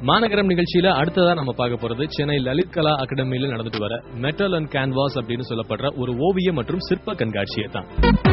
மாநகரம் நிகழ்ச்சியில அடுத்ததா நம்ம பார்க்க போறது சென்னை லலித் கலா அகாடமியில நடந்துட்டு வர மெட்டல் அண்ட் கேன்வாஸ் அப்படின்னு சொல்லப்படுற ஒரு ஓவிய மற்றும் சிற்ப கண்காட்சியை தான்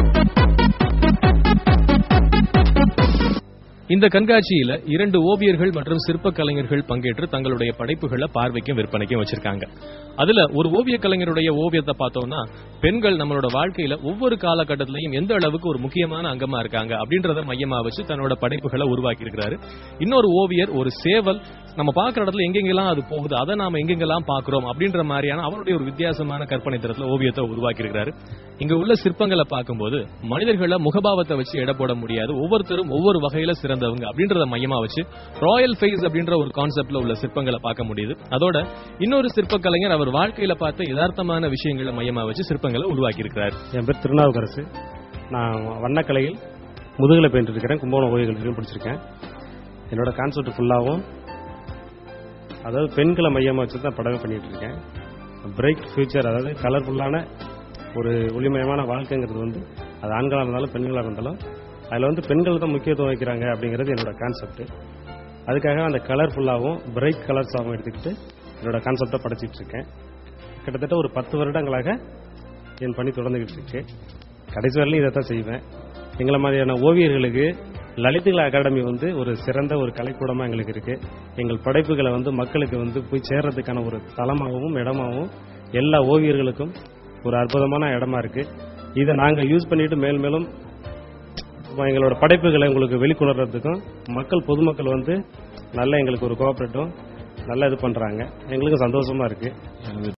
இந்த கண்காட்சியில இரண்டு ஓவியர்கள் மற்றும் சிற்ப கலைஞர்கள் பங்கேற்று தங்களுடைய படைப்புகளை பார்வைக்கும் விற்பனைக்கும் வச்சிருக்காங்க அதுல ஒரு ஓவிய கலைஞருடைய ஓவியத்தை பார்த்தோம்னா பெண்கள் நம்மளோட வாழ்க்கையில ஒவ்வொரு காலகட்டத்திலையும் எந்த அளவுக்கு ஒரு முக்கியமான அங்கமா இருக்காங்க அப்படின்றத மையமா வச்சு தன்னோட படைப்புகளை உருவாக்கி இருக்கிறாரு இன்னொரு ஓவியர் ஒரு சேவல் நம்ம பார்க்குற இடத்துல எங்கெங்கெல்லாம் அது போகுது அதை நாம எங்கெங்கெல்லாம் பார்க்கிறோம் அப்படின்ற மாதிரியான அவருடைய ஒரு வித்தியாசமான கற்பனை தரத்துல ஓவியத்தை உருவாக்கி இருக்கிறாரு இங்க உள்ள சிற்பங்களை பார்க்கும்போது மனிதர்களை முகபாவத்தை வச்சு எடை போட முடியாது ஒவ்வொருத்தரும் ஒவ்வொரு வகையில சிறந்தவங்க அப்படின்றத மையமா வச்சு ராயல் ஃபேஸ் அப்படின்ற ஒரு கான்செப்ட்ல உள்ள சிற்பங்களை பார்க்க முடியுது அதோட இன்னொரு சிற்ப கலைஞர் அவர் வாழ்க்கையில பார்த்த யதார்த்தமான விஷயங்களை மையமா வச்சு சிற்பங்களை உருவாக்கி இருக்கிறார் என் பேர் திருநாவுக்கரசு நான் வண்ணக்கலையில் முதுகலை பெயிண்ட் இருக்கிறேன் கும்பகோணம் ஓவிய கல்லூரியும் படிச்சிருக்கேன் என்னோட கான்செப்ட் ஃபுல்லாகவும் அதாவது பெண்களை மையமாக வச்சு தான் படமே பண்ணிட்டு இருக்கேன் பிரைட் ஃபியூச்சர் அதாவது கலர்ஃபுல்லான ஒரு ஒளிமயமான வாழ்க்கைங்கிறது வந்து அது ஆண்களாக இருந்தாலும் பெண்களாக இருந்தாலும் அதில் வந்து பெண்கள் தான் முக்கியத்துவம் வைக்கிறாங்க அப்படிங்கிறது என்னோட கான்செப்ட் அதுக்காக அந்த கலர்ஃபுல்லாகவும் பிரைட் கலர்ஸாகவும் எடுத்துக்கிட்டு என்னோட கான்செப்டை படைச்சிட்டு இருக்கேன் கிட்டத்தட்ட ஒரு பத்து வருடங்களாக என் பணி தொடர்ந்துகிட்டு இருக்கு கடைசி வரலையும் இதை தான் செய்வேன் எங்களை மாதிரியான ஓவியர்களுக்கு லலித்கலா அகாடமி வந்து ஒரு சிறந்த ஒரு கலைக்கூடமா எங்களுக்கு இருக்கு எங்கள் படைப்புகளை வந்து மக்களுக்கு வந்து போய் சேர்றதுக்கான ஒரு தளமாகவும் இடமாகவும் எல்லா ஓவியர்களுக்கும் ஒரு அற்புதமான இடமா இருக்கு இதை நாங்கள் யூஸ் பண்ணிட்டு மேல் மேலும் எங்களோட படைப்புகளை உங்களுக்கு வெளிக்கொணர்றதுக்கும் மக்கள் பொதுமக்கள் வந்து நல்ல எங்களுக்கு ஒரு கோஆபரேட்டும் நல்லா இது பண்றாங்க எங்களுக்கும் சந்தோஷமா இருக்கு